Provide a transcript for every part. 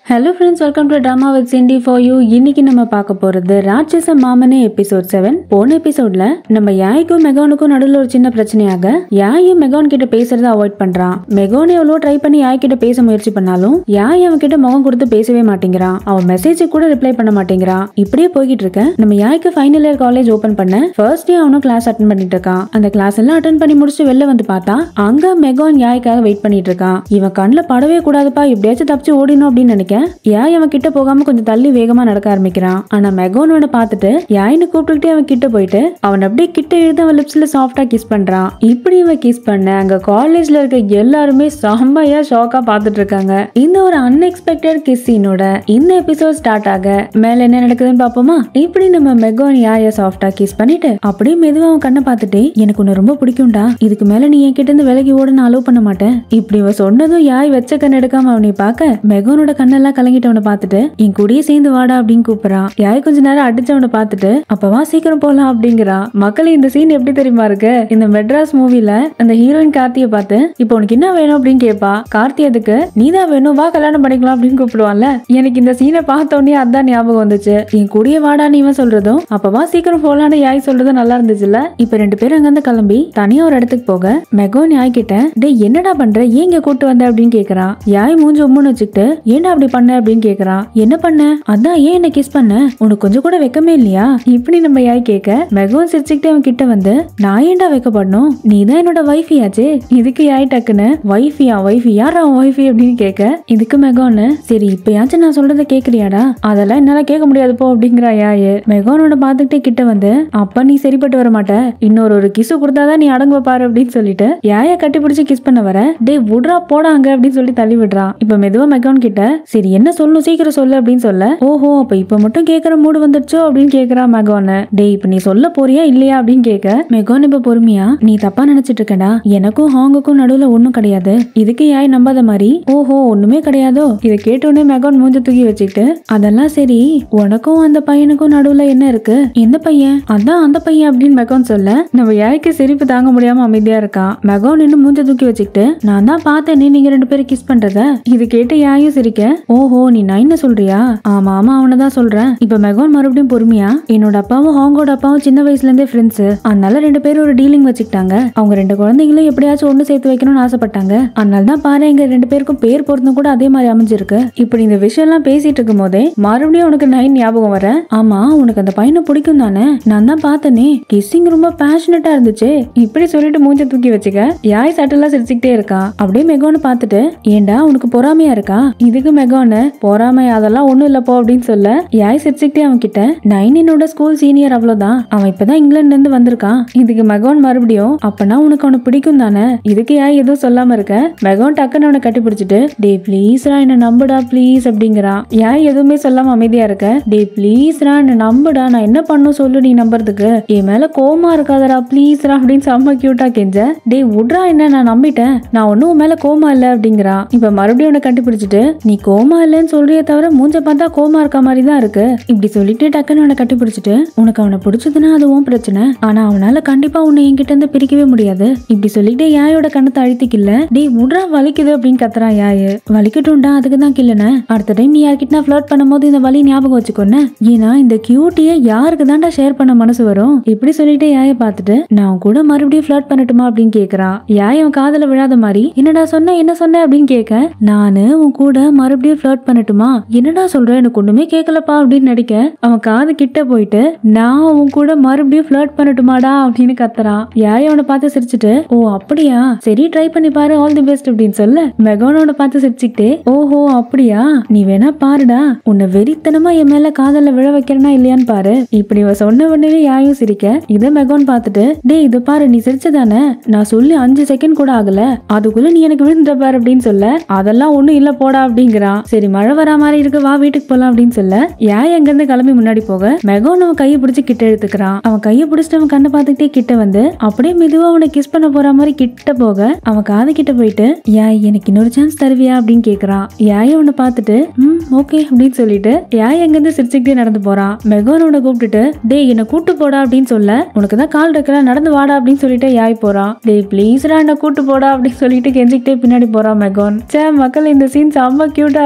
hello friends welcome to drama with Cindy for you இன்னைக்கு நம்ம பார்க்க போறது ராட்சச மாமனே எபிசோட் செவன் போன எபிசோட்ல நம்ம யாய்க்கும் மெகானுக்கும் நடுவில் ஒரு சின்ன பிரச்சனையாக யாயும் மெகான் கிட்ட பேசுறத அவாய்ட் பண்றான் மெகான் எவ்வளோ ட்ரை பண்ணி யாய் கிட்ட பேச முயற்சி பண்ணாலும் யாய் அவன் கிட்ட முகம் கொடுத்து பேசவே மாட்டேங்கிறான் அவன் மெசேஜ் கூட ரிப்ளை பண்ண மாட்டேங்கிறான் இப்படியே போய்கிட்டு இருக்க நம்ம யாய்க்கு ஃபைனல் இயர் காலேஜ் ஓபன் பண்ண ஃபர்ஸ்ட் டே அவனும் கிளாஸ் அட்டன் பண்ணிட்டு இருக்கான் அந்த கிளாஸ் எல்லாம் அட்டன் பண்ணி முடிச்சுட்டு வெளில வந்து பார்த்தா அங்க மெகான் யாய்க்காக வெயிட் பண்ணிட்டு இருக்கான் இவன் கண்ணில் படவே கூடாதுப்பா எப்படியாச்சும் தப்பிச்சு ஓடினோம் அப்படின்னு நினைக்க யாய் அவன் கிட்ட போகாம கொஞ்சம் தள்ளி வேகமா நடக்க ஆரம்பிக்கிறான் ஆனா மெகோனோட பார்த்துட்டு யாயின்னு கூப்பிட்டுக்கிட்டே அவன் கிட்ட போயிட்டு அவன் அப்படியே கிட்ட இழுத்து அவன் லிப்ஸ்ல சாஃப்டா கிஸ் பண்றான் இப்படி இவன் கிஸ் பண்ண அங்க காலேஜ்ல இருக்க எல்லாருமே செம்மையா ஷாக்கா பார்த்துட்டு இருக்காங்க இந்த ஒரு அன்எக்ஸ்பெக்டட் கிஸ் சீனோட இந்த எபிசோட் ஸ்டார்ட் ஆக மேல என்ன நடக்குதுன்னு பாப்போமா இப்படி நம்ம மெகோன் யாய சாஃப்டா கிஸ் பண்ணிட்டு அப்படியே மெதுவா அவன் கண்ணை பார்த்துட்டு எனக்கு உன்னை ரொம்ப பிடிக்கும்டா இதுக்கு மேல நீ என் கிட்ட இருந்து விலகி ஓட நான் அலோவ் பண்ண மாட்டேன் இப்படி இவன் சொன்னதும் யாய் வச்ச கண் எடுக்காம அவனை பார்க்க மெகோனோட கண்ணெல்லாம் கலங்கிட்டு அவனை பார்த்துட்டு என் கூடயே சேர்ந்து வாடா அப்படின்னு கூப்பிடுறான் யாய் கொஞ்ச நேரம் அடிச்சவனை பார்த்துட்டு அப்பவா சீக்கிரம் போலாம் அப்படிங்கிறான் மக்களே இந்த சீன் எப்படி தெரியுமா இருக்கு இந்த மெட்ராஸ் மூவில அந்த ஹீரோயின் கார்த்தியை பார்த்து இப்போ உனக்கு என்ன வேணும் அப்படின்னு கேட்பா கார்த்தி அதுக்கு நீதான் வேணும் வா கல்யாணம் பண்ணிக்கலாம் அப்படின்னு கூப்பிடுவான்ல எனக்கு இந்த சீனை பார்த்த உடனே அதான் ஞாபகம் வந்துச்சு என் கூடயே வாடான்னு இவன் சொல்றதும் அப்பவா சீக்கிரம் போலான்னு யாய் சொல்றதும் நல்லா இருந்துச்சுல்ல இப்ப ரெண்டு பேரும் அங்கிருந்து கிளம்பி தனியா ஒரு இடத்துக்கு போக மெகோன் யாய் கிட்ட டேய் என்னடா பண்ற ஏன் இங்க கூட்டு வந்த அப்படின்னு கேக்குறான் யாய் மூஞ்சி உம்முன்னு வச்சுக்கிட்டு ஏன்டா அப்படி பண்ண அப்படின்னு கேக்குறான் என்ன பண்ண அதான் ஏன் என்ன கிஸ் பண்ண உனக்கு கொஞ்சம் கூட வெக்கமே இல்லையா இப்படி நம்ம யாய் கேட்க மெகோன் சிரிச்சுக்கிட்டே அவன் கிட்ட வந்து நான் ஏன்டா வைக்கப்படணும் நீ தான் என்னோட வைஃபியாச்சே இதுக்கு யாய் டக்குன்னு வைஃபியா வைஃபி யாரா வைஃபி அப்படின்னு கேட்க இதுக்கு மெகோன்னு சரி இப்பயாச்சும் நான் சொல்றத கேக்குறியாடா அதெல்லாம் என்னால கேட்க முடியாது போ அப்படிங்கிறா யாய் மெகோனோட பாத்துக்கிட்டே கிட்ட வந்து அப்ப நீ சரிப்பட்டு வர மாட்ட இன்னொரு ஒரு கிசு கொடுத்தாதான் நீ அடங்குவ பாரு அப்படின்னு சொல்லிட்டு யாய கட்டி பிடிச்சு கிஸ் பண்ண வர டேய் விட்றா போடாங்க அப்படின்னு சொல்லி தள்ளி விடுறான் இப்ப மெதுவா மெகோன் கிட்ட சரி என்ன சொல்லணும் சீக்கிரம் சொல்லு அப்படின்னு சொல்ல ஓஹோ அப்ப இப்ப மட்டும் கேக்குற மூடு வந்துடுச்சோ அப்படின்னு கேக்குறா மெகோன் டேய் இப்ப நீ சொல்ல போறியா இல்லையா அப்படின்னு கேட்க மெகோன் இப்ப பொறுமையா நீ தப்பா நினைச்சிட்டு இருக்கடா எனக்கும் ஹாங்குக்கும் நடுவுல ஒண்ணும் கிடையாது இதுக்கு யாய் நம்பாத மாதிரி ஓஹோ ஒண்ணுமே கிடையாதோ இதை கேட்டோடனே மெகோன் மூஞ்ச தூக்கி வச்சுக்கிட்டு அதெல்லாம் சரி உனக்கும் அந்த பையனுக்கும் நடுவுல என்ன இருக்கு எந்த பையன் அதான் அந்த பையன் அப்படின்னு மெகோன் சொல்ல நம்ம யாய்க்கு சிரிப்பு தாங்க முடியாம அமைதியா இருக்கான் மெகோன் இன்னும் மூஞ்ச தூக்கி வச்சுக்கிட்டு நான் தான் பார்த்தேனே நீங்க ரெண்டு பேரும் கிஸ் பண்றத இது கேட்டு யாயும் சிரிக்க ஓஹோ நீ நைன்னு சொல்றியா ஆமா ஆமா அவனை தான் சொல்றேன் இப்ப மெகோன் மறுபடியும் பொறுமையா என்னோட அப்பாவும் ஹாங்கோட அப்பாவும் சின்ன வயசுல இருந்தே ஃப்ரெண்ட்ஸ் அதனால ரெண்டு பேரும் ஒரு டீலிங் வச்சுக்கிட்டாங்க அவங்க ரெண்டு குழந்தைங்களும் எப்படியாச்சும் ஒண்ணு சேர்த்து வைக்கணும்னு ஆசைப்பட்டாங்க அதனால தான் பாரு எங்க ரெண்டு பேருக்கும் பேர் பொருத்தம் கூட அதே மாதிரி அமைஞ்சிருக்கு இப்படி இந்த விஷயம் எல்லாம் பேசிட்டு இருக்கும் போதே மறுபடியும் உனக்கு நைன் ஞாபகம் வர ஆமா உனக்கு அந்த பையனை பிடிக்கும் தானே நான் தான் பார்த்தனே கிஸ்ஸிங் ரொம்ப பேஷனட்டா இருந்துச்சு இப்படி சொல்லிட்டு மூஞ்ச தூக்கி வச்சுக்க யாய் சட்டெல்லாம் சிரிச்சுக்கிட்டே இருக்கா அப்படியே மெகோன்னு பார்த்துட்டு ஏண்டா உனக்கு பொறாமையா இருக்கா இதுக்கு மெகோன்னு பொறாமை அதெல்லாம் ஒண்ணும் இல்லப்போ அப்படின்னு சொல்ல யாய் சிரிச்சுக்கிட்டே அவன் கிட்ட நைன் என்னோட ஸ்கூல் சீனியர் அவ்வளவுதான் அவன் இப்பதான் இங்கிலாந்துல இருந்து வந்திருக்கான் இதுக்கு மெகோன் மறுபடியும் அப்பனா உனக்கு அவனை பிடிக்கும் தானே இதுக்கு யாய் எதுவும் சொல்லாம இருக்க மெகோன் டக்குன்னு அவனை கட்டி பிடிச்சிட்டு டே ப்ளீஸ்ரா என்ன நம்புடா ப்ளீஸ் அப்படிங்கிறான் யாய் எதுவுமே சொல்லாம அமைதியா இருக்க டே ப்ளீஸ்ரா என்ன நம்புடா நான் என்ன பண்ணும் சொல்லு நீ நம்புறதுக்கு என் மேல கோமா இருக்காதடா ப்ளீஸ்ரா அப்படின்னு செம்ம கியூட்டா கெஞ்ச டே விட்றா என்ன நான் நம்பிட்டேன் நான் ஒன்னும் உன் மேல கோமா இல்ல அப்படிங்கிறான் இப்ப மறுபடியும் உன்னை கட்டி பிடிச்சிட்டு நீ கோமா இல்லைன்னு சொல்றியே தவிர மூஞ்ச பார்த்தா கோமா இருக்க மாதிரி தான் இருக்கு இப்படி சொல்லிட்டு டக்குன்னு அவனை கட்டி பிடிச்சிட்டு உனக்கு அவனை பிடிச்சதுன்னா அது உன் பிரச்சனை ஆனா அவனால கண்டிப்பா உன்னை என்கிட்ட இருந்து பிரிக்கவே முடியாது இப்படி சொல்லிட்டு யாயோட கண்ணத்தை அழுத்திக்கல டேய் விட்றா வலிக்குது அப்படின்னு கத்துறான் யாரு வலிக்கட்டும்டா அதுக்கு தான் கில்லன அடுத்த டைம் நீ யார்கிட்ட ஃபிளர்ட் பண்ணும்போது இந்த வலி ஞாபகம் வச்சுக்கோன்னு ஏன்னா இந்த கியூட்டிய யாருக்கு தான்டா ஷேர் பண்ண மனசு வரும் இப்படி சொல்லிட்டு யாய பார்த்துட்டு நான் உன் கூட மறுபடியும் ஃபிளர்ட் பண்ணட்டுமா அப்படின்னு கேக்குறான் யாய் அவன் காதுல விழாத மாதிரி என்னடா சொன்ன என்ன சொன்ன அப்படின்னு கேட்க நானு உன் கூட மறுபடியும் ஃபிளர்ட் பண்ணட்டுமா என்னடா சொல்ற எனக்கு ஒண்ணுமே கேட்கலப்பா அப்படின்னு நடிக்க அவன் காது கிட்ட போயிட்டு நான் உன் கூட மறுபடியும் ஃபிளர்ட் பண்ணட்டுமாடா அப்படின்னு கத்துறான் யாய் அவனை பார்த்து சிரிச்சுட்டு ஓ அப்படியா சரி ட்ரை பண்ணி பாரு ஆல் தி பெஸ்ட் அப்படின்னு சொல்ல மெகோனோட பார்த்து சிரிச்சுக்கிட்டே ஓஹோ அப்படியா நீ வேணா பாருடா உன்னை வெறித்தனமா என் மேல காதல்ல விழ வைக்கிறனா இல்லையான்னு பாரு இப்படி இவ சொன்ன உடனே யாயும் சிரிக்க இதை மெகோன் பார்த்துட்டு டேய் இது பாரு நீ சிரிச்சதானே நான் சொல்லி அஞ்சு செகண்ட் கூட ஆகல அதுக்குள்ள நீ எனக்கு விழுந்துட்ட பாரு அப்படின்னு சொல்ல அதெல்லாம் ஒண்ணும் இல்ல போடா அப்படிங்கிறான் சரி மழை வரா மாதிரி இருக்கு வா வீட்டுக்கு போலாம் அப்படின்னு சொல்ல யாய் அங்க இருந்து கிளம்பி முன்னாடி போக மெகோன் அவன் கையை பிடிச்சு கிட்ட எடுத்துக்கிறான் அவன் கையை பிடிச்சிட்டு அவன் கண்ணை பார்த்துக்கிட்டே கிட்ட வந்து அப்படியே மெதுவா அவனை கிஸ் பண்ண போற மாதிரி கிட்ட போக அவன் காது கிட்ட போயிட்டு யாய் எனக்கு இன்னொரு சான்ஸ் தருவியா அப்படின்னு கேக்குறான் யாய் அவனை பார்த்துட்டு ம் ஓகே அப்படின்னு சொல்லிட்டு யாய் அங்கிருந்து சிரிச்சுக்கிட்டே நடந்து போறான் மெகோன் அவனை கூப்பிட்டுட்டு டேய் என்னை கூட்டு போடா அப்படின்னு சொல்ல உனக்கு தான் கால் இருக்கல நடந்து வாடா அப்படின்னு சொல்லிட்டு யாய் போறான் டேய் ப்ளீஸ்ரா என்னை கூட்டு போடா அப்படின்னு சொல்லிட்டு கெஞ்சிக்கிட்டே பின்னாடி போறான் மெகோன் சே மக்கள் இந்த சீன் செம்ம கியூட்டா இருந்துச்சு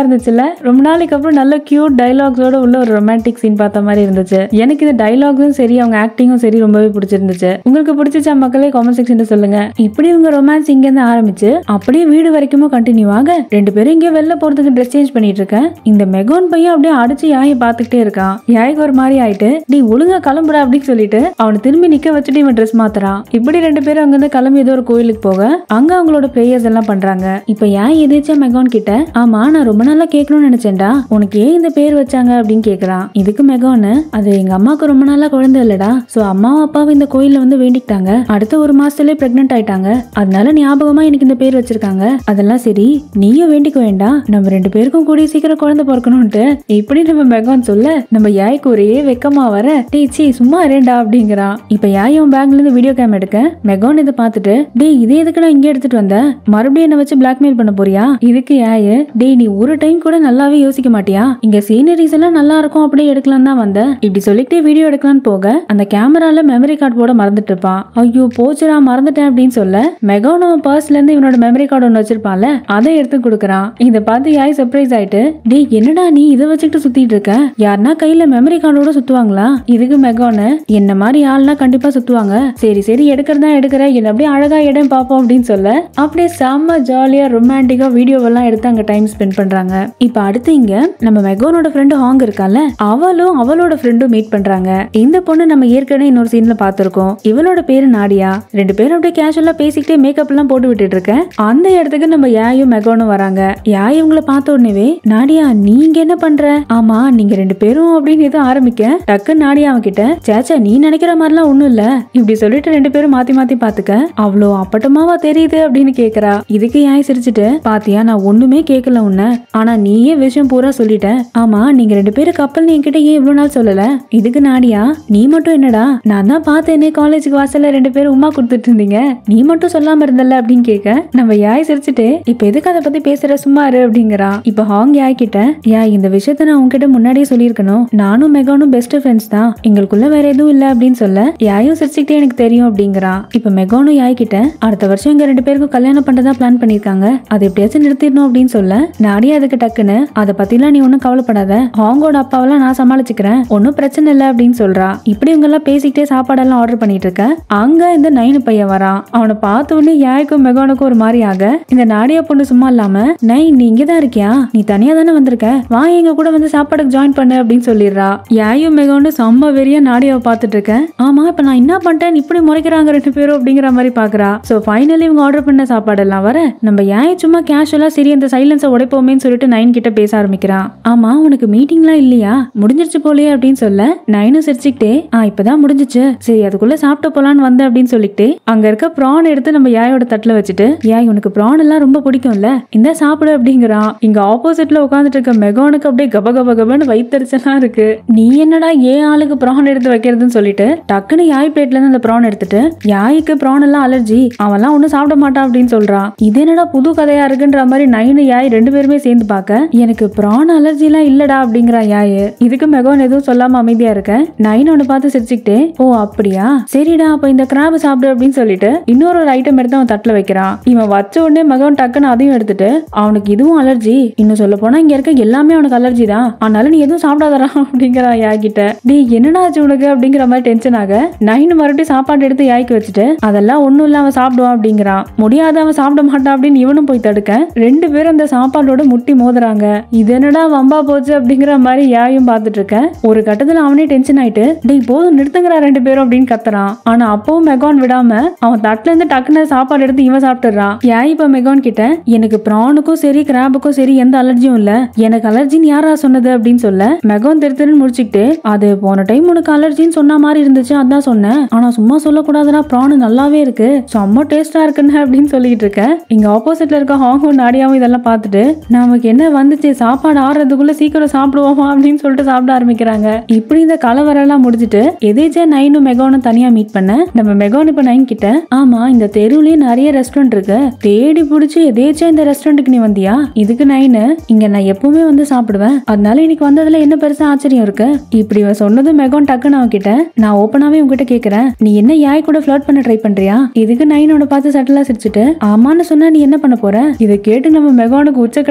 இருந்துச்சுல ரொம்ப நாளைக்கு அப்புறம் நல்ல கியூட் டைலாக்ஸோட உள்ள ஒரு ரொமான்டிக் சீன் பார்த்த மாதிரி இருந்துச்சு எனக்கு இந்த டைலாக்ஸும் சரி அவங்க ஆக்டிங்கும் சரி ரொம்பவே பிடிச்சிருந்துச்சு உங்களுக்கு பிடிச்சிச்சா மக்களே காமெண்ட் செக்ஷன்ல சொல்லுங்க இப்படி இவங்க ரொமான்ஸ் இங்க இருந்து ஆரம்பிச்சு அப்படியே வீடு வரைக்கும் கண்டினியூ ஆக ரெண்டு பேரும் இங்கே வெளில போறதுக்கு ட்ரெஸ் சேஞ்ச் பண்ணிட்டு இருக்கேன் இந்த மெகான் பையன் அப்படியே அடிச்சு யாயை பார்த்துக்கிட்டே இருக்கான் யாய்க்கு ஒரு மாதிரி ஆயிட்டு நீ ஒழுங்கா கிளம்புற அப்படின்னு சொல்லிட்டு அவனை திரும்பி நிக்க வச்சுட்டு இவன் ட்ரெஸ் மாத்துறான் இப்படி ரெண்டு பேரும் அங்க இருந்து கிளம்பி ஏதோ ஒரு கோயிலுக்கு போக அங்க அவங்களோட பிரேயர்ஸ் எல்லாம் பண்றாங்க இப்ப ஏன் எதிர்ச்சா மெகான் கிட்ட ஆமா நான் ரொம்ப நாளா கேட்கணும்னு நினைச்சேன்டா உனக்கு ஏன் இந்த பேர் வச்சாங்க அப்படின்னு கேக்குறான் இதுக்கு மெகான் அது எங்க அம்மாவுக்கு ரொம்ப நாளா குழந்தை இல்லடா சோ அம்மாவும் அப்பாவும் இந்த கோயில்ல வந்து வேண்டிக்கிட்டாங்க அடுத்த ஒரு மாசத்துலயே பிரெக்னென்ட் ஆயிட்டாங்க அதனால ஞாபகமா எனக்கு இந்த பேர் வச்சிருக்காங்க அதெல்லாம் சரி நீயும் வேண்டிக்க வேண்டாம் நம்ம ரெண்டு பேருக்கும் கூடிய சீக்கிரம் குழந்தை பிறக்கணும்ட்டு இப்படி நம்ம மெகான் சொல்ல நம்ம யாய்க்கு ஒரே வெக்கமா வர டேய் சீ சும்மா இரேண்டா அப்படிங்கிறான் இப்ப யாய் அவன் பேக்ல இருந்து வீடியோ கேம் எடுக்க மெகான் இதை பார்த்துட்டு டேய் இதே எதுக்கு நான் இங்க எடுத்துட்டு வந்த மறுபடியும் என்ன வச்சு பிளாக்மெயில் பண்ண போறியா இதுக்கு யாய் டேய் நீ ஒரு டைம் கூட நல்லாவே யோசிக்க மாட்டியா இங்க சீனரிஸ் எல்லாம் நல்லா இருக்கும் அப்படியே எடுக்கலாம் தான் வந்த இப்படி சொல்லிக்கிட்டே வீடியோ எடுக்கலாம்னு போக அந்த கேமரால மெமரி கார்டு போட மறந்துட்டு இருப்பான் ஐயோ போச்சுடா மறந்துட்டேன் அப்படின்னு சொல்ல மெகான் அவன் பர்ஸ்ல இருந்து இவனோட மெமரி கார்டு ஒன்று வச்சிருப்பான்ல அதை எடுத்து கொடுக்குறான் இதை பார்த்து யாய் சர்ப்ரைஸ் ஆயிட்டு டேய் என்னடா நீ இதை வச்சுக்கிட்டு சுத்திட்டு இருக்க யாருன்னா கையில மெமரி கார்டோட சுத்துவாங்களா இதுக்கு மெகானு என்ன மாதிரி ஆள்னா கண்டிப்பா சுத்துவாங்க சரி சரி எடுக்கிறதா எடுக்கிற என்ன அப்படியே அழகா இடம் பார்ப்போம் அப்படின்னு சொல்ல அப்படியே செம்ம ஜாலியா ரொமான்டிக்கா வீடியோவெல்லாம் எடுத்து அங்க டைம் ஸ்பெண்ட் பண்றாங்க இப்ப அடுத்து இங்க நம்ம மெகானோட ஃப்ரெண்டு ஹாங் இருக்கால அவளும் அவளோட ஃப்ரெண்டும் மீட் பண்றாங்க இந்த பொண்ணு நம்ம ஏற்கனவே இன்னொரு சீன்ல பார்த்திருக்கோம் இவளோட பேரு நாடியா ரெண்டு பேரும் அப்படியே கேஷுவலா பேசிக்கிட்டே மேக்கப் எல்லாம் போட்டு விட்டுட்டு இருக்கேன் அந்த இடத்துக்கு நம்ம யாயும் மெகானும் வராங்க யாய் இவங்கள பார்த்த உடனே நாடியா நீங்க என்ன பண்ற ஆமா நீங்க ரெண்டு பேரும் அப்படின்னு எதுவும் ஆரம்பிக்க டக்கு நாடியா அவன் கிட்ட சேச்சா நீ நினைக்கிற மாதிரிலாம் ஒண்ணும் இல்ல இப்படி சொல்லிட்டு ரெண்டு பேரும் மாத்தி மாத்தி பாத்துக்க அவ்வளோ அப்பட்டமாவா தெரியுது அப்படின்னு கேக்குறா இதுக்கு யாய் சிரிச்சுட்டு பாத்தியா நான் ஒண்ணுமே கேட்கல உன்ன ஆனா நீயே விஷயம் பூரா சொல்லிட்ட ஆமா நீங்க ரெண்டு பேரும் கப்பல் என்கிட்ட ஏன் இவ்வளவு நாள் சொல்லல இதுக்கு நாடியா நீ மட்டும் என்னடா நான் தான் பார்த்தேனே காலேஜுக்கு வாசல்ல ரெண்டு பேரும் உமா கொடுத்துட்டு இருந்தீங்க நீ மட்டும் சொல்லாம இருந்தல்ல அப்படின்னு கேட்க நம்ம யாய் சிரிச்சுட்டு இப்ப எதுக்கு அதை பத்தி பேசுற சும்மா இரு அப்படிங்கிறா இப்ப ஹாங் யாய் கிட்ட யா இந்த விஷயத்த நான் உன்கிட்ட முன்னாடியே சொல்லியிருக்கணும் நானும் மெகானும் பெஸ்ட் ஃப்ரெண்ட்ஸ் தான் எங்களுக்குள்ள வேற எதுவும் இல்ல அப்படின்னு சொல்ல யாயும் சிரிச்சுக்கிட்டே எனக்கு தெரியும் அப்படிங்கிறான் இப்ப மெகானும் யாய் கிட்ட அடுத்த வருஷம் எங்க ரெண்டு பேருக்கும் கல்யாணம் பண்றதா பிளான் பண்ணிருக்காங்க அதை எப்படியாச்சும் நிறுத்திடணும் அப்படின்னு சொல்ல நாடியா அதுக்கு டக்குன்னு அதை பத்திலாம் நீ ஒன்னும் கவலைப்படாத ஹாங்கோட அப்பாவெல்லாம் நான் சமாளிச்சுக்கிறேன் ஒன்னும் பிரச்சனை இல்லை அப்படின்னு சொல்றா இப்படி இவங்க எல்லாம் பேசிக்கிட்டே சாப்பாடெல்லாம் ஆர்டர் பண்ணிட்டு இருக்க அங்க இந்த நைனு பையன் வரான் அவனை பார்த்த உடனே யாய்க்கும் மெகானுக்கும் ஒரு மாதிரி ஆக இந்த நாடியா பொண்ணு சும்மா இல்லாம நைன் நீ இங்கதான் இருக்கியா நீ தனியா தானே வந்திருக்க வா எங்க கூட வந்து சாப்பாடுக்கு ஜாயின் பண்ணு அப்படின்னு சொல்லிடுறா யாயும் மெகானும் செம்ம வெறியா நாடியாவை பார்த்துட்டு இருக்கேன் ஆமா இப்ப நான் என்ன பண்ணிட்டேன் இப்படி முறைக்கிறாங்க ரெண்டு பேரும் அப்படிங்கிற மாதிரி பாக்குறா சோ ஃபைனலி இவங்க ஆர்டர் பண்ண சாப்பாடெல்லாம் வர நம்ம யாய் சும்மா கேஷுவலா சரி இந்த சைலன்ஸை உடைப்போமேன்னு சொல்லிட்டு நைன் கிட்ட பேச ஆரம்பிக்கிறான் ஆமா உனக்கு மீட்டிங்லாம் இல்லையா முடிஞ்சிருச்சு போலயே அப்படின்னு சொல்ல நைனும் சிரிச்சுக்கிட்டே ஆ இப்பதான் முடிஞ்சிச்சு சரி அதுக்குள்ள சாப்பிட்டு போலான்னு வந்தேன் அப்படின்னு சொல்லிட்டு அங்க இருக்க ப்ரான் எடுத்து நம்ம யாயோட தட்டுல வச்சுட்டு யாய் உனக்கு ப்ரான் எல்லாம் ரொம்ப பிடிக்கும்ல இந்த சாப்பிடு அப்படிங்கிறான் இங்க ஆப்போசிட்ல உட்காந்துட்டு இருக்க மெகானுக்கு அப்படியே கப கப கபன்னு வயிற்றுச்சலாம் இருக்கு நீ என்னடா ஏன் ஆளுக்கு ப்ரான் எடுத்து வைக்கிறதுன்னு சொல்லிட்டு டக்குன்னு யாய் பிளேட்ல இருந்து அந்த ப்ரான் எடுத்துட்டு யாய்க்கு ப்ரான் எல்லாம் அலர்ஜி அவன்லாம் ஒன்னும் சாப்பிட மாட்டான் அப்படின்னு சொல்றான் இது என்னடா புது கதையா இருக்குன்ற மாதிரி நைனு யாய் ரெண்டு பேருமே சேர்ந்து பார்க்க எனக்கு ப்ரான் அலர்ஜி எல்லாம் இல்லடா அப்படிங்கிறா யாய் இதுக்கு மெகான் எதுவும் சொல்லாம அமைதியா இருக்க நைன் ஒன்னு பார்த்து சிரிச்சுக்கிட்டே ஓ அப்படியா சரிடா அப்ப இந்த கிராப் சாப்பிடு அப்படின்னு சொல்லிட்டு இன்னொரு ஒரு ஐட்டம் எடுத்து அவன் தட்டுல வைக்கிறான் இவன் வச்ச உடனே மகன் டக்குன்னு அதையும் எடுத்துட்டு அவனுக்கு இதுவும் அலர்ஜி இன்னும் சொல்ல போனா இங்க இருக்க எல்லாமே அவனுக்கு அலர்ஜி தான் அதனால நீ எதுவும் சாப்பிடாதடா அப்படிங்கிறான் யாய்கிட்ட டேய் என்னடா ஆச்சு உனக்கு அப்படிங்கிற மாதிரி டென்ஷன் ஆக நைன் மறுபடியும் சாப்பாடு எடுத்து யாய்க்கு வச்சுட்டு அதெல்லாம் ஒண்ணும் இல்ல அவன் சாப்பிடுவான் அப்படிங்கிறான் முடியாத அவன் சாப்பிட மாட்டான் அப்படின்னு இவனும் போய் தடுக்க ரெண்டு பேரும் அந்த சாப்பாடோட முட்டி மோதுறாங்க இது என்னடா வம்பா போச்சு அப்படிங்கிற மாதிரி யாயும் பார்த்துட்டு இருக்க ஒரு கட்டத்துல அவனே டென்ஷன் ஆயிட்டு டேய் போதும் நிறுத்துங்கடா ரெண்டு பேரும் அப்படின்னு கத்துறான் ஆனா அப்பவும் மெகான் விடாம அவன் தட்டுல இருந்து டக்குன்னு சாப்பாடு எடுத்து இவன் சாப்பிட்டுறான் யாய் இப்ப மெகான் கிட்ட எனக்கு ப்ரானுக்கும் சரி கிராபுக்கும் சரி எந்த அலர்ஜியும் இல்ல எனக்கு அலர்ஜின்னு யாரா சொன்னது அப்படின்னு சொல்ல மெகான் திரு திருன்னு முடிச்சுக்கிட்டு அது போன டைம் உனக்கு அலர்ஜின்னு சொன்ன மாதிரி இருந்துச்சு அதான் சொன்னேன் ஆனா சும்மா சொல்லக்கூடாதுன்னா ப்ரான் நல்லாவே இருக்கு செம்ம டேஸ்டா இருக்குன்னு அப்படின்னு சொல்லிட்டு இருக்க இங்க ஆப்போசிட்ல இருக்க ஹாங்கும் நாடியாவும் இதெல்லாம் பார்த்துட்டு நமக்கு என்ன வந்துச்சு சாப்பாடு ஆடுறதுக்குள்ள சீக்கிரம் சாப்பிடுவோமா அப்படின்னு சொல்லிட்டு சாப்பிட ஆரம்பிக்கிறாங்க இப்படி இந்த கலவரெல்லாம் முடிஞ்சிட்டு எதேச்சா நைனும் மெகானும் தனியா மீட் பண்ண நம்ம மெகான் இப்ப நைன் கிட்ட ஆமா இந்த தெருவுலயே நிறைய ரெஸ்டாரண்ட் இருக்கு தேடி பிடிச்சி எதேச்சா இந்த ரெஸ்டாரண்ட்டுக்கு நீ வந்தியா இதுக்கு நைனு இங்க நான் எப்பவுமே வந்து சாப்பிடுவேன் அதனால இன்னைக்கு வந்ததுல என்ன பெருசா ஆச்சரியம் இருக்கு இப்படி இவன் சொன்னது மெகான் டக்குன்னு அவன் கிட்ட நான் ஓப்பனாவே உங்ககிட்ட கேக்குறேன் நீ என்ன யாய் கூட ஃபிளர்ட் பண்ண ட்ரை பண்றியா இதுக்கு நைனோட பார்த்து சட்டலா சிரிச்சுட்டு ஆமான்னு சொன்னா நீ என்ன பண்ண போற இதை கேட்டு நம்ம மெகானுக்கு உச்சக்கட்ட கோவம்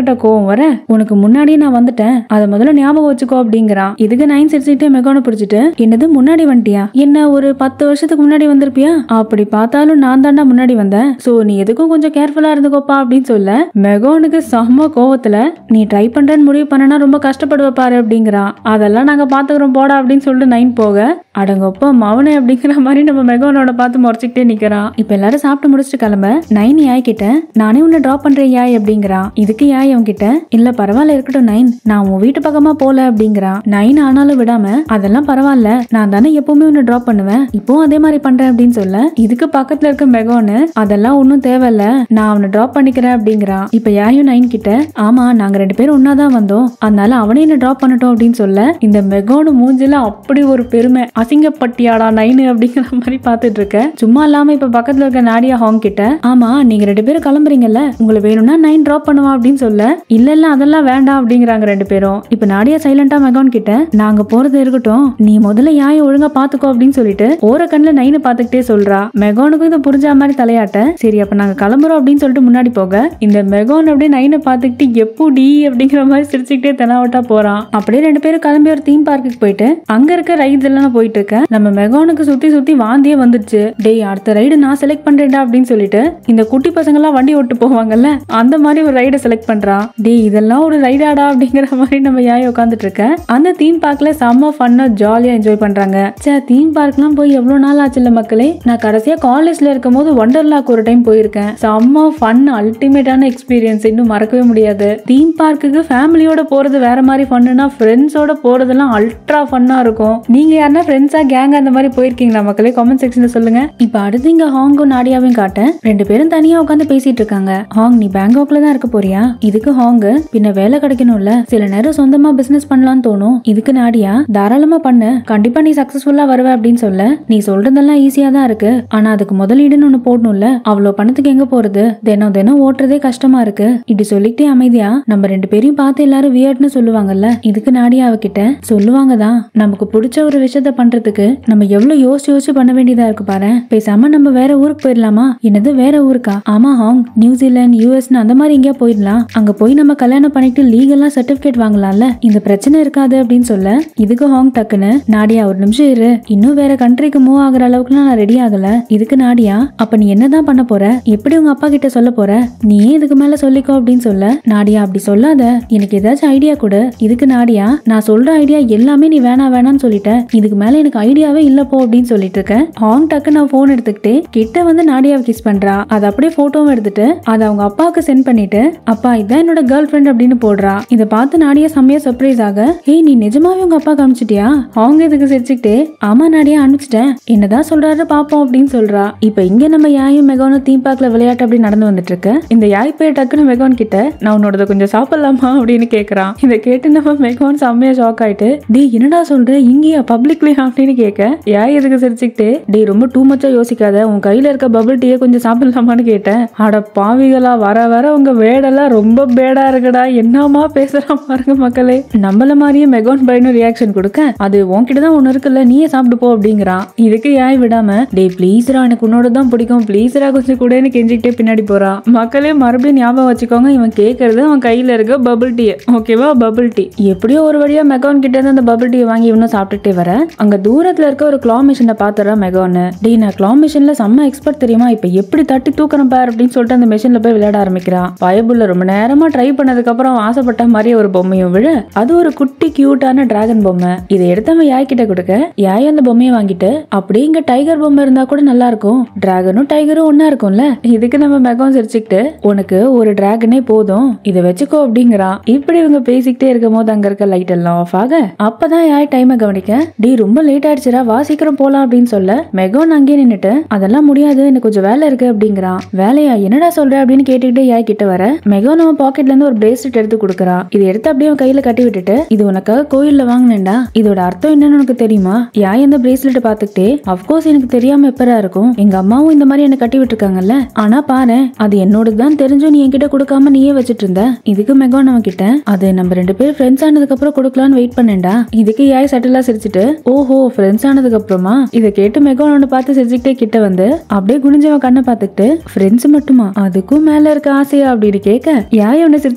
வர உனக்கு முன்னாடியே நான் வந்துட்டேன் அதை முதல்ல ஞாபகம் வச்சுக்கோ அப்படிங்கிறான் இதுக்கு நைன் சிரிச்சுக்கிட்டே மெகானை பிடிச்சிட்டு என்னது முன்னாடி வந்துட்டியா என்ன ஒரு பத்து வருஷத்துக்கு முன்னாடி வந்திருப்பியா அப்படி பார்த்தாலும் நான் தாண்டா முன்னாடி வந்தேன் சோ நீ எதுக்கும் கொஞ்சம் கேர்ஃபுல்லா இருந்துக்கோப்பா அப்படின்னு சொல்ல மெகானுக்கு செம்ம கோவத்துல நீ ட்ரை பண்றேன்னு முடிவு பண்ணனா ரொம்ப கஷ்டப்படுவ பாரு அப்படிங்கிறான் அதெல்லாம் நாங்க பாத்துக்கிறோம் போடா அப்படின்னு சொல்லிட்டு நைன் போக அடங்கப்பா மவனே அப்படிங்கிற மாதிரி நம்ம மெகானோட பார்த்து முறைச்சிக்கிட்டே நிக்கிறான் இப்ப எல்லாரும் சாப்பிட்டு முடிச்சுட்டு கிளம்ப நைன் யாய் கிட்ட நானே உன்னை ட்ராப் பண்றேன் யாய் அப்படிங்கிறான் இதுக்கு யாய் அவன் கிட்ட இல்ல பரவாயில்ல இருக்கட்டும் நைன் நான் உன் வீட்டு பக்கமா போல அப்படிங்கிறான் நைன் ஆனாலும் விடாம அதெல்லாம் பரவாயில்ல நான் தானே எப்பவுமே உன்னை ட்ராப் பண்ணுவேன் இப்போவும் அதே மாதிரி பண்றேன் அப்படின்னு சொல்ல இதுக்கு பக்கத்துல இருக்க மெகானு அதெல்லாம் ஒன்றும் தேவையில்ல நான் அவனை ட்ராப் பண்ணிக்கிறேன் அப்படிங்கிறான் இப்ப யாயும் நைன் கிட்ட ஆமா நாங்க ரெண்டு பேரும் ஒன்னா தான் வந்தோம் அதனால அவனே என்ன ட்ராப் பண்ணட்டும் அப்படின்னு சொல்ல இந்த மெகானு மூஞ்சில அப்படி ஒரு பெருமை அசிங்கப்பட்டியாடா நைனு அப்படிங்கிற மாதிரி பார்த்துட்டு இருக்க சும்மா இல்லாம இப்ப பக்கத்துல இருக்க நாடியா ஹாங் கிட்ட ஆமா நீங்க ரெண்டு பேரும் கிளம்புறீங்கல்ல உங்களை வேணும்னா நைன் ட்ராப் பண்ணுவா அப்படின்னு சொல்ல இல்ல இல்ல அதெல்லாம் வேண்டாம் அப்படிங்கிறாங்க ரெண்டு பேரும் இப்ப நாடியா சைலண்டா மெகான் கிட்ட நாங்க போறது இருக்கட்டும் நீ முதல்ல யாயை ஒழுங்கா பாத்துக்கோ அப்படின்னு சொல்லிட்டு ஓர கண்ணுல நைனை பாத்துக்கிட்டே சொல்றா மெகானுக்கும் இதை புரிஞ்ச மாதிரி தலையாட்ட சரி அப்ப நாங்க கிளம்புறோம் அப்படின்னு சொல்லிட்டு முன்னாடி போக இந்த மெகான் அப்படியே நைனை பாத்துக்கிட்டு எப்படி அப்படிங்கிற மாதிரி சிரிச்சுக்கிட்டே தெனாவட்டா போறான் அப்படியே ரெண்டு பேரும் கிளம்பி ஒரு தீம் பார்க்குக்கு போயிட்டு அங்க இருக்க ரைட்ஸ் எல்லாம் போயிட்டு இருக்க நம்ம மெகானுக்கு சுத்தி சுத்தி வாந்தியே வந்துருச்சு டேய் அடுத்த ரைடு நான் செலக்ட் பண்றேன்டா அப்படின்னு சொல்லிட்டு இந்த குட்டி பசங்க எல்லாம் வண்டி ஓட்டு போவாங்கல்ல அந்த மாதிரி ஒரு ரைடை செலக்ட் பண்றான் டேய் இதெல்லாம் ஒரு ரைடாடா அப்படிங்கிற மாதிரி நம்ம யாய் உட்காந்துட்டு இருக்க அந்த தீம் பார்க்ல செம்ம ஃபன்னா ஜாலியா என்ஜாய் பண்றாங்க சே தீம் பார்க்லாம் போய் எவ்வளவு நாள் ஆச்சுல்ல மக்களே நான் கடைசியா காலேஜ்ல இருக்கும் போது ஒண்டர்லாக்கு ஒரு டைம் போயிருக்கேன் செம்ம ஃபன் அல்டிமேட்டான எக்ஸ்பீரியன்ஸ் இன்னும் மறக்கவே முடியாது தீம் பார்க்குக்கு ஃபேமிலியோட போறது வேற மாதிரி ஃபன்னுனா ஃப்ரெண்ட்ஸோட போறதெல்லாம் அல்ட்ரா ஃபன்னா இருக்கும் நீங்க யாருன்னா ஃப்ரெண்ட்ஸா கேங் அந்த மாதிரி போயிருக்கீங்களா மக்களே கமெண்ட் செக்ஷன்ல சொல்லுங்க இப்ப அடுத்து இங்க ஹாங்கும் நாடியாவையும் காட்டேன் ரெண்டு பேரும் தனியா உட்காந்து பேசிட்டு இருக்காங்க ஹாங் நீ பேங்காக்ல தான் இருக்க போறியா இதுக்கு ஹாங்கு பின்ன வேலை கிடைக்கணும்ல சில நேரம் சொந்தமா பிசினஸ் பண்ணலாம்னு தோணும் இதுக்கு நாடியா தாராளமா பண்ணு கண்டிப்பா நீ சக்சஸ்ஃபுல்லா வருவ அப்படின்னு சொல்ல நீ சொல்றதெல்லாம் ஈஸியா தான் இருக்கு ஆனா அதுக்கு முதலீடுன்னு ஒண்ணு போடணும்ல அவ்வளவு பணத்துக்கு எங்க போறது தினம் தினம் ஓட்டுறதே கஷ்டமா இருக்கு இப்படி சொல்லிக்கிட்டே அமைதியா நம்ம ரெண்டு பேரையும் பார்த்து எல்லாரும் வியர்ட்னு சொல்லுவாங்கல்ல இதுக்கு நாடியா அவகிட்ட சொல்லுவாங்க தான் நமக்கு பிடிச்ச ஒரு விஷயத்த பண்றதுக்கு நம்ம எவ்வளவு யோசிச்சு யோசிச்சு பண்ண வேண்டியதா இருக்கு பாரு பேசாம நம்ம வேற ஊருக்கு போயிடலாமா என்னது வேற ஊருக்கா ஆமா ஹாங் நியூசிலாந்து யூஎஸ்னு அந்த மாதிரி எங்கேயா போயிடலாம் அங்க போய் நம்ம கல்யாணம் பண்ணிட்டு லீகலா சர்டிபிகேட் வாங்கலாம்ல இந்த பிரச்சனை இருக்காது அப்படின்னு சொல்ல இதுக்கு ஹாங் டக்குன்னு நாடியா ஒரு நிமிஷம் இரு இன்னும் வேற கண்ட்ரிக்கு மூவ் ஆகுற அளவுக்கு நான் ரெடி ஆகல இதுக்கு நாடியா அப்ப நீ என்னதான் பண்ண போற எப்படி உங்க அப்பா கிட்ட சொல்ல போற நீயே இதுக்கு மேல சொல்லிக்கோ அப்படின்னு சொல்ல நாடியா அப்படி சொல்லாத எனக்கு ஏதாச்சும் ஐடியா கொடு இதுக்கு நாடியா நான் சொல்ற ஐடியா எல்லாமே நீ வேணாம் வேணாம்னு சொல்லிட்ட இதுக்கு மேல எனக்கு ஐடியாவே இல்ல போ அப்படின்னு சொல்லிட்டு இருக்கேன் ஹாங் டக்கு நான் போன் எடுத்துக்கிட்டு கிட்ட வந்து நாடியாவை கிஸ் பண்றா அதை அப்படியே போட்டோவும் எடுத்துட்டு அதை அவங்க அப்பாவுக்கு சென்ட் பண்ணிட்டு அப்பா இதான் என்னோட கேர்ள் ஃப்ரெண்ட் அப்படின்னு போடுறா இதை பார்த்து நாடியா செம்மையா சர்ப்ரைஸ் ஆக ஏய் நீ நிஜமாவே உங்க அப்பா காமிச்சிட்டியா ஹாங் இதுக்கு சிரிச்சுக்கிட்டே ஆமா நாடியா அனுப்பிச்சிட்டேன் என்னதான் சொல்றாரு பாப்போம் அப்படின்னு சொல்றா இப்ப இங்க நம்ம யாயும் மெகானும் தீம் பார்க்ல விளையாட்டு அப்படி நடந்து வந்துட்டு இருக்கு இந்த யாய் போய் டக்குன்னு மெகான் கிட்ட நான் உன்னோடத கொஞ்சம் சாப்பிடலாமா அப்படின்னு கேக்குறான் இதை கேட்டு நம்ம மெகான் செம்மையா ஷாக் ஆயிட்டு டேய் என்னடா சொல்ற இங்கேயா பப்ளிக்லயா அப்படின்னு கேட்க யாய் எதுக்கு சிரிச்சுக்கிட்டே டேய் ரொம்ப டூ மச்சா யோசிக்காத உன் கையில இருக்க பபிள் டீயை கொஞ்சம் சாப்பிடலாமான்னு கேட்டேன் அட பாவிகளா வர வர உங்க வேடெல்லாம் ரொம்ப பேடா இருக்குடா என்னமா பேசுறான் பாருங்க மக்களே நம்மள மாதிரியே மெகான் பையனும் ரியாக்ஷன் கொடுக்க அது உன்கிட்ட தான் ஒண்ணு இருக்குல்ல நீயே சாப்பிட்டு போ அப்படிங்கிறான் இதுக்கு யாய் விடாம டேய் ப்ளீஸ்ரா எனக்கு உன்னோட தான் பிடிக்கும் ப்ளீஸ்ரா கொஞ்சம் கூடன்னு கெஞ்சிக்கிட்டே பின்னாடி போறா மக்களே மறுபடியும் ஞாபகம் வச்சுக்கோங்க இவன் கேட்கறது அவன் கையில இருக்க பபிள் டீ ஓகேவா பபிள் டீ எப்படியோ ஒரு வழியா மெகான் கிட்ட இருந்து அந்த பபிள் டீ வாங்கி இவனும் சாப்பிட்டுட்டே வர அங்க தூரத்துல இருக்க ஒரு கிளா மிஷினை பாத்துறா மெகான் டேய் நான் கிளா மிஷின்ல செம்ம எக்ஸ்பர்ட் தெரியுமா இப்ப எப்படி தட்டி தூக்குறேன் பார் அப்படின்னு சொல்லிட்டு அந்த மிஷின்ல போய் விளையாட ஆரம்பிக்கிறான் பயபுள்ள ரொம்ப நேரமா ட்ரை பண்ணதுக்கு அப்புறம் அவன் ஆசைப்பட்ட மாதிரி ஒரு பொம்மையும் விழ அது ஒரு குட்டி கியூட்டான டிராகன் பொம்மை இதை எடுத்தவன் யாய் கிட்ட கொடுக்க யாய் அந்த பொம்மையை வாங்கிட்டு அப்படியே இங்க டைகர் பொம்மை இருந்தா கூட நல்லா இருக்கும் டிராகனும் டைகரும் ஒன்னா இருக்கும்ல இதுக்கு நம்ம மெகம் சிரிச்சுக்கிட்டு உனக்கு ஒரு டிராகனே போதும் இதை வச்சுக்கோ அப்படிங்கிறான் இப்படி இவங்க பேசிக்கிட்டே இருக்கும் போது அங்க இருக்க லைட் எல்லாம் ஆஃப் ஆக அப்பதான் யாய் டைமை கவனிக்க டேய் ரொம்ப லேட் ஆயிடுச்சுடா வா சீக்கிரம் போலாம் அப்படின்னு சொல்ல மெகோன் அங்கேயே நின்னுட்டு அதெல்லாம் முடியாது எனக்கு கொஞ்சம் வேலை இருக்கு அப்படிங்கிறான் வேலையா என்னடா சொல்ற அப்படின்னு கேட்டுக்கிட்டே யாய் கிட்ட வர மெகோன் அவன் பாக்கெட்ல இருந்து ஒரு பிரேஸ்லெட் எடுத்து கொடுக்குறா இதை எடுத்து அப்படியே அவன் கையில கட்டி விட்டுட்டு இது உனக்காக கோயில்ல வாங்கினேன்டா இதோட அர்த்தம் என்னன்னு உனக்கு தெரியுமா யாய் அந்த பிரேஸ்லெட் பாத்துக்கிட்டே அப்கோர்ஸ் எனக்கு தெரியாம எப்பரா இருக்கும் எங்க அம்மாவும் இந்த மாதிரி என்ன கட்டி விட்டுருக்காங்கல்ல ஆனா பாரு அது என்னோட தான் தெரிஞ்சும் நீ என்கிட்ட கொடுக்காம நீயே வச்சிட்டு இருந்த இதுக்கு மெகான் அவன் கிட்ட அது நம்ம ரெண்டு பேரும் ஃப்ரெண்ட்ஸ் ஆனதுக்கு அப்புறம் கொடுக்கலாம்னு வெயிட் பண்ணேன்டா இதுக்கு யாய் சட்டலா சிரிச்சிட்டு ஓஹோ ஃப்ரெண்ட்ஸ் ஆனதுக்கு அப்புறமா இதை கேட்டு மெகான் அவனை பார்த்து சிரிச்சுக்கிட்டே கிட்ட வந்து அப்படியே குனிஞ்சவன் கண்ணை பார்த்துக்கிட்டு ஃப்ரெண்ட்ஸ் மட்டுமா அதுக்கும் மேல இருக்க ஆசையா அப்படின்னு கேட்க யாய் அவனை சிரிச்சு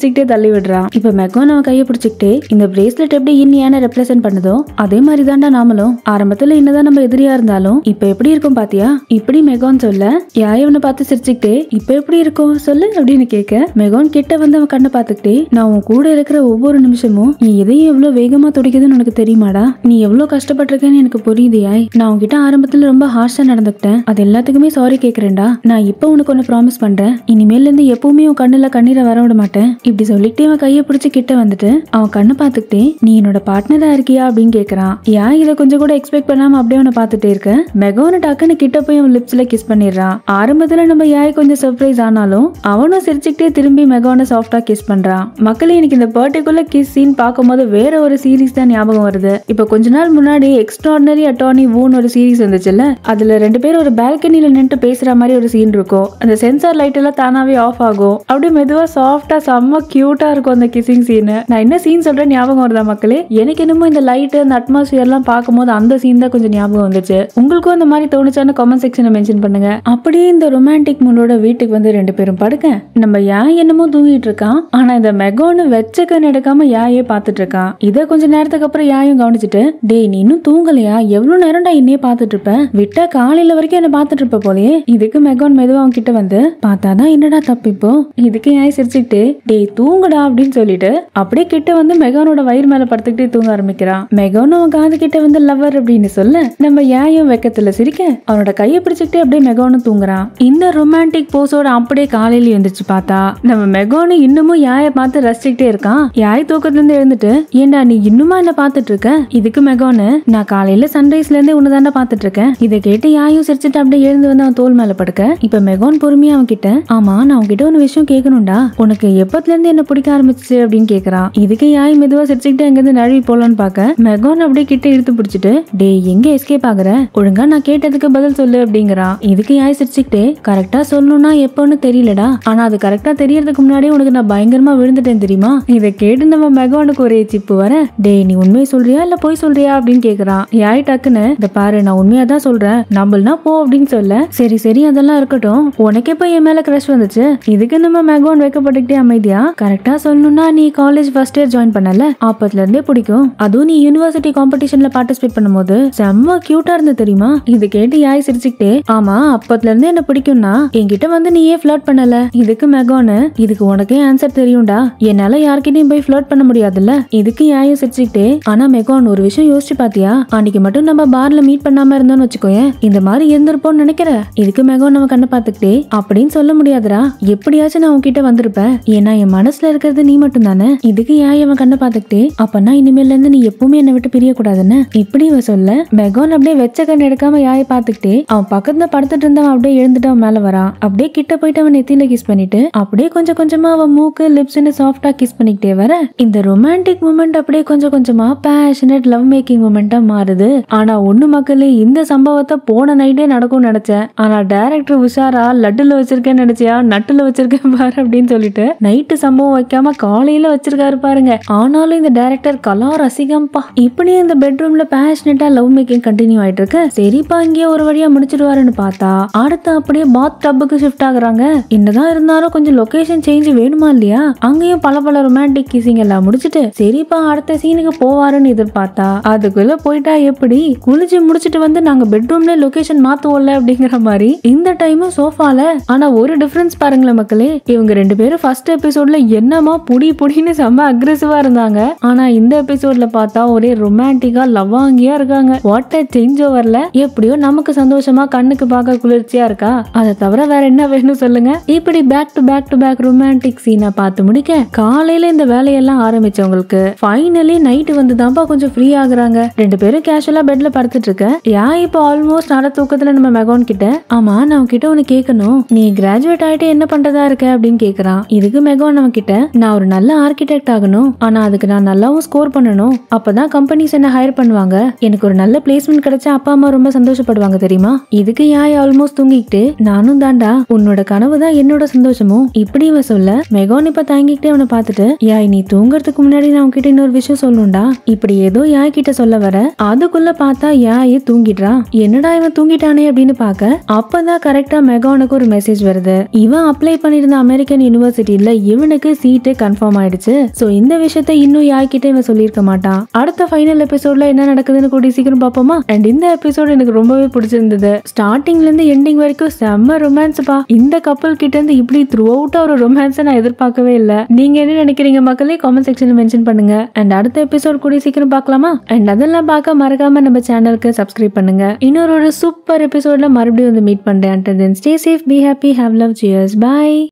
சிரிச்சுக்கிட்டே தள்ளி விடுறான் இப்ப மெகான் அவன் கையை பிடிச்சிக்கிட்டே இந்த பிரேஸ்லெட் எப்படி இன்னியான ரெப்ரசென்ட் பண்ணுதோ அதே மாதிரி தான்டா நாமளும் ஆரம்பத்துல என்னதான் நம்ம எதிரியா இருந்தாலும் இப்ப எப்படி இருக்கும் பாத்தியா இப்படி மெகான் சொல்ல யாய் அவனை பார்த்து சிரிச்சுக்கிட்டே இப்ப எப்படி இருக்கும் சொல்லு அப்படின்னு கேட்க மெகான் கிட்ட வந்து அவன் கண்ணை பார்த்துக்கிட்டே நான் உன் கூட இருக்கிற ஒவ்வொரு நிமிஷமும் நீ எதையும் எவ்வளவு வேகமா துடிக்குதுன்னு உனக்கு தெரியுமாடா நீ எவ்வளவு கஷ்டப்பட்டிருக்கேன்னு எனக்கு புரியுது யாய் நான் உன்கிட்ட ஆரம்பத்துல ரொம்ப ஹார்ஷா நடந்துக்கிட்டேன் அது எல்லாத்துக்குமே சாரி கேக்குறேன்டா நான் இப்போ உனக்கு ஒன்னு ப்ராமிஸ் பண்றேன் இனிமேல இருந்து எப்பவுமே உன் கண்ணுல கண்ணீரை வர விட மாட்டேன் இப்படி சொல்லிட்டே அவன் கையை பிடிச்சு கிட்ட வந்துட்டு அவன் கண்ணை பார்த்துக்கிட்டே நீ என்னோட பார்ட்னரா இருக்கியா அப்படின்னு கேக்குறான் யாய் இதை கொஞ்சம் கூட எக்ஸ்பெக்ட் பண்ணாம அப்படியே அவனை பார்த்துட்டே இருக்க மெகோன டக்குன்னு கிட்ட போய் அவன் லிப்ஸ்ல கிஸ் பண்ணிடுறான் ஆரம்பத்துல நம்ம யாய் கொஞ்சம் சர்ப்ரைஸ் ஆனாலும் அவனும் சிரிச்சுக்கிட்டே திரும்பி மெகோனை சாஃப்டா கிஸ் பண்றான் மக்களே எனக்கு இந்த பர்டிகுலர் கிஸ் சீன் பார்க்கும்போது வேற ஒரு சீரிஸ் தான் ஞாபகம் வருது இப்போ கொஞ்ச நாள் முன்னாடி எக்ஸ்ட்ராடினரி அட்டார்னி வூன் ஒரு சீரிஸ் வந்துச்சுல்ல அதுல ரெண்டு பேரும் ஒரு பால்கனில நின்று பேசுற மாதிரி ஒரு சீன் இருக்கும் அந்த சென்சார் லைட் எல்லாம் தானாவே ஆஃப் ஆகும் அப்படியே மெதுவா சாஃப்டா செம்ம கியூட்டா இருக்கும் அந்த கிசிங் சீன் நான் என்ன சீன் சொல்றேன் ஞாபகம் வருதா மக்களே எனக்கு என்னமோ இந்த லைட் அந்த அட்மாஸ்பியர் எல்லாம் பார்க்கும்போது அந்த சீன் தான் கொஞ்சம் ஞாபகம் வந்துச்சு உங்களுக்கும் அந்த மாதிரி தோணுச்சான்னு கமெண்ட் செக்ஷனை மென்ஷன் பண்ணுங்க அப்படியே இந்த ரொமான்டிக் மூடோட வீட்டுக்கு வந்து ரெண்டு பேரும் படுக்க நம்ம யாய் என்னமோ தூங்கிட்டு இருக்கான் ஆனா இந்த மெகோன்னு வெச்சக்கன் எடுக்காம யாயே பார்த்துட்டு இருக்கான் இதை கொஞ்ச நேரத்துக்கு அப்புறம் யாயும் கவனிச்சுட்டு டேய் நீ இன்னும் தூங்கலையா எவ்வளவு நேரம்டா என்னையே பார்த்துட்டு இருப்ப விட்டா காலையில வரைக்கும் என்ன பார்த்துட்டு இருப்ப போலயே இதுக்கு மெகான் மெதுவா அவன் கிட்ட வந்து பார்த்தாதான் என்னடா தப்பு இப்போ இதுக்கு யாய் சிரிச்சுக்கிட்டு டேய் தூங்குடா அப்படின்னு சொல்லிட்டு அப்படியே கிட்ட வந்து மெகானோட வயிறு மேல படுத்துக்கிட்டே தூங்க ஆரம்பிக்கிறான் மெகானும் அவன் காது கிட்ட வந்து லவர் அப்படின்னு சொல்ல நம்ம யாயும் வெக்கத்துல சிரிக்க அவனோட கையை பிடிச்சுக்கிட்டே அப்படியே மெகானும் தூங்குறான் இந்த ரொமான்டிக் போஸோட அப்படியே காலையில எழுந்திரிச்சு பார்த்தா நம்ம மெகானு இன்னமும் யாய பார்த்து ரசிச்சுக்கிட்டே இருக்கான் யாய் தூக்கத்துல இருந்து எழுந்துட்டு ஏண்டா நீ இன்னுமா என்ன பார்த்துட்டு இருக்க இதுக்கு மெகானு நான் காலையில சன்ரைஸ்ல இருந்தே உன்னதாண்டா பார்த்துட்டு இருக்கேன் இதை கேட்டு யாயும் சிரிச்சுட்டு அப்படியே எழுந்து வந்து அவன் தோல் மேல படுக்க இப்ப மெகான் பொறுமையா அவன் கிட்ட ஆமா நான் உன்கிட்ட ஒரு விஷயம் கேட்கணும்டா உனக்கு எப்பத்துல இருந்து என்ன பிடிக்க ஆரம்பிச்சு அப்படின்னு கேக்குறான் இதுக்கு யாய் மெதுவா சிரிச்சுக்கிட்டு அங்கிருந்து நழுவி போலான்னு பார்க்க மெகான் அப்படியே கிட்ட இழுத்து பிடிச்சிட்டு டேய் எங்க எஸ்கேப் ஆகுற ஒழுங்கா நான் கேட்டதுக்கு பதில் சொல்லு அப்படிங்கிறான் இதுக்கு யாய் சிரிச்சுக்கிட்டே கரெக்டா சொல்லணும்னா எப்போன்னு தெரியலடா ஆனா அது கரெக்டா தெரியறதுக்கு முன்னாடியே உனக்கு நான் பயங்கரமா விழுந்துட்டேன் தெரியுமா இதை கேட்டு நம்ம மெகானுக்கு ஒரே சிப்பு வர டேய் நீ உண்மையை சொல்றியா இல்ல போய் சொல்றியா அப்படின்னு கேக்குறான் யாய் டக்குன்னு இந்த பாரு நான் உண்மையா தான் சொல்றேன் நம்பல்னா போ அப்படின்னு சொல்ல சரி சரி அதெல்லாம் இருக்கட்டும் உனக்கு எப்ப என் மேல கிரஷ் வந்துச்சு இதுக்கு நம்ம மெகான் வைக்கப்பட்டுக்கிட்டே அமைதியா கரெக்டா சொல்லணும்னா நீ காலேஜ் ஃபர்ஸ்ட் இயர் ஜாயின் பண்ணல ஆப்பத்துல இருந்தே பிடிக்கும் அதுவும் நீ யூனிவர்சிட்டி காம்படிஷன்ல பார்ட்டிசிபேட் பண்ணும்போது செம்ம கியூட்டா இருந்து தெரியுமா இது கேட்டு யாய் சிரிச்சுக்கிட்டே ஆமா அப்பத்துல இருந்து என்ன பிடிக்கும்னா என்கிட்ட வந்து நீ ஏன் ஃபிளர்ட் பண்ணல இதுக்கு மெகானு இதுக்கு உனக்கே ஆன்சர் தெரியும்டா என்னால யார்கிட்டயும் போய் ஃபிளர்ட் பண்ண முடியாதுல்ல இதுக்கு யாயும் சிரிச்சுக்கிட்டே ஆனா மெகான் ஒரு விஷயம் யோசிச்சு பாத்தியா அன்னைக்கு மட்டும் நம்ம பார்ல மீட் பண்ணாம இருந்தோம்னு வச்சுக்கோயேன் இந்த மாதிரி இருந்திருப்போம்னு நினைக்கிற இதுக்கு மெகான் நம்ம கண்ணை பார்த்துக்கிட்டே அப்படின்னு சொல்ல முடியாதுடா எப்படியாச்சும் நான் உன்கிட்ட வந்திருப்பேன் ஏன்னா என் மனசுல இருக்கிறது நீ மட்டும் தானே இதுக்கு யாய் அவன் கண்ணை பார்த்துக்கிட்டே அப்பனா இனிமேல இருந்து நீ எப்பவுமே என்னை விட்டு பிரிய கூடாதுன்னு இப்படி இவ சொல்ல மெகான் அப்படியே வெச்ச கண் எடுக்காம யாயை பார்த்துக்கிட்டே அவன் பக்கத்துல படுத்துட்டு இருந்தவன் அப்படியே எழுந்துட்டு அவன் மேல வரான் அப்படியே கிட்ட போயிட்டு அவன் நெத்தியில கிஸ் பண்ணிட்டு அப்படியே கொஞ்சம் கொஞ்சமா அவன் மூக்கு லிப்ஸ்னு சாஃப்டா கிஸ் பண்ணிக்கிட்டே வர இந்த ரொமான்டிக் மூமெண்ட் அப்படியே கொஞ்சம் கொஞ்சமா பேஷனட் லவ் மேக்கிங் மூமெண்டா மாறுது ஆனா ஒண்ணு மக்களே இந்த சம்பவத்தை போன நைட்டே நடக்கும்னு நினைச்சேன் ஆனா டைரக்டர் உஷாரா லட்டுல வச்சிருக்கேன்னு நினைச்சியா நட்டுல வச்சிருக்கேன் பாரு அப்படின்னு சொல்லிட்டு நைட்டு சம்பவம் வைக்காம காலையில வச்சிருக்காரு பாருங்க ஆனாலும் இந்த டைரக்டர் கலா ரசிகம்பா இப்படியே இந்த பெட்ரூம்ல பேஷனட்டா லவ் மேக்கிங் கண்டினியூ ஆயிட்டு இருக்கு சரிப்பா இங்கேயே ஒரு வழியா முடிச்சிடுவாருன்னு பார்த்தா அடுத்து அப்படியே பாத் டப்புக்கு ஷிஃப்ட் ஆகுறாங்க என்னதான் இருந்தாலும் கொஞ்சம் லொகேஷன் சேஞ்ச் வேணுமா இல்லையா அங்கேயும் பல பல ரொமான்டிக் கிசிங் எல்லாம் முடிச்சிட்டு சரிப்பா அடுத்த சீனுக்கு போவாருன்னு எதிர்பார்த்தா அதுக்குள்ள போயிட்டா எப்படி குளிச்சு முடிச்சிட்டு வந்து நாங்க பெட்ரூம்ல லொகேஷன் மாத்துவோம்ல அப்படிங்கிற மாதிரி இந்த டைமும் சோஃபால ஆனா ஒரு டிஃபரன்ஸ் பாருங்களேன் மக்களே இவங்க ரெண்டு பேரும் ஃபர்ஸ்ட் எபிசோட்ல என்னமா புடி புடின்னு செம்ம அக்ரெசிவா இருந்தாங்க ஆனா இந்த எபிசோட்ல பார்த்தா ஒரே ரொமான்டிக்கா லவாங்கியா இருக்காங்க வாட் அ சேஞ்ச் ஓவர்ல எப்படியோ நமக்கு சந்தோஷமா கண்ணுக்கு பார்க்க குளிர்ச்சியா இருக்கா அதை தவிர வேற என்ன வேணும் சொல்லுங்க இப்படி back to back to back romantic சீனை பார்த்து முடிக்க காலையில இந்த வேலையெல்லாம் ஆரம்பிச்சவங்களுக்கு ஃபைனலி நைட்டு வந்து தான்ப்பா கொஞ்சம் ஃப்ரீ ஆகுறாங்க ரெண்டு பேரும் கேஷுவலா பெட்ல படுத்துட்டு இருக்க யா இப்போ ஆல்மோஸ்ட் அரை தூக்கத்துல நம்ம மெகான் கிட்ட ஆமா நான் உன்கிட்ட ஒன்னு கேட்கணும் நீ கிராஜுவேட் ஆயிட்டு என்ன பண்றதா இருக்க அப்படின்னு கேக்குறான் இதுக்கு மெகான் அவன் கிட்ட நான் ஒரு நல்ல ஆர்கிடெக்ட் ஆகணும் ஆனா அதுக்கு நான் நல்லாவும் ஸ்கோர் பண்ணணும் அப்பதான் கம்பெனிஸ் என்ன ஹையர் பண்ணுவாங்க எனக்கு ஒரு நல்ல பிளேஸ்மெண்ட் கிடைச்சா அப்பா அம்மா ரொம்ப சந்தோஷப்படுவாங்க தெரியுமா இதுக்கு யாய் ஆல்மோஸ்ட் தூங்கிக்கிட்டு நானும் தாண்டா உன்னோட கனவு தான் என்னோட சந்தோஷமும் இப்படி இவன் சொல்ல மெகான் இப்ப தாங்கிக்கிட்டே அவனை பார்த்துட்டு யாய் நீ தூங்குறதுக்கு முன்னாடி நான் உன்கிட்ட இன்னொரு விஷயம் சொல்லணும்டா இப்படி ஏதோ யாய் கிட்ட சொல்ல வர அதுக்குள்ள பார்த்தா யாயே தூங்கிடுறான் என்னடா இவன் தூங்கிட்டானே அப்படின்னு பார்க்க அப்பதான் கரெக்டா மெகானுக்கு ஒரு மெசேஜ் வருது இவன் அப்ளை பண்ணிருந்த அமெரிக்கன் யூனிவர்சிட்டியில இவனை அண்ணனுக்கு சீட்டு கன்ஃபார்ம் ஆயிடுச்சு சோ இந்த விஷயத்த இன்னும் யார்கிட்ட இவன் சொல்லியிருக்க மாட்டான் அடுத்த ஃபைனல் எபிசோட்ல என்ன நடக்குதுன்னு கூடி சீக்கிரம் பார்ப்போமா அண்ட் இந்த எபிசோட் எனக்கு ரொம்பவே பிடிச்சிருந்தது ஸ்டார்டிங்ல இருந்து எண்டிங் வரைக்கும் செம்ம ரொமான்ஸ் பா இந்த கப்பல் கிட்ட இருந்து இப்படி த்ரூ அவுட் ஒரு ரொமான்ஸ் நான் எதிர்பார்க்கவே இல்ல நீங்க என்ன நினைக்கிறீங்க மக்களே காமெண்ட் செக்ஷன்ல மென்ஷன் பண்ணுங்க அண்ட் அடுத்த எபிசோட் கூடிய சீக்கிரம் பார்க்கலாமா அண்ட் அதெல்லாம் பார்க்க மறக்காம நம்ம சேனலுக்கு சப்ஸ்கிரைப் பண்ணுங்க இன்னொரு ஒரு சூப்பர் எபிசோட்ல மறுபடியும் வந்து மீட் பண்றேன் then stay safe be happy have love cheers by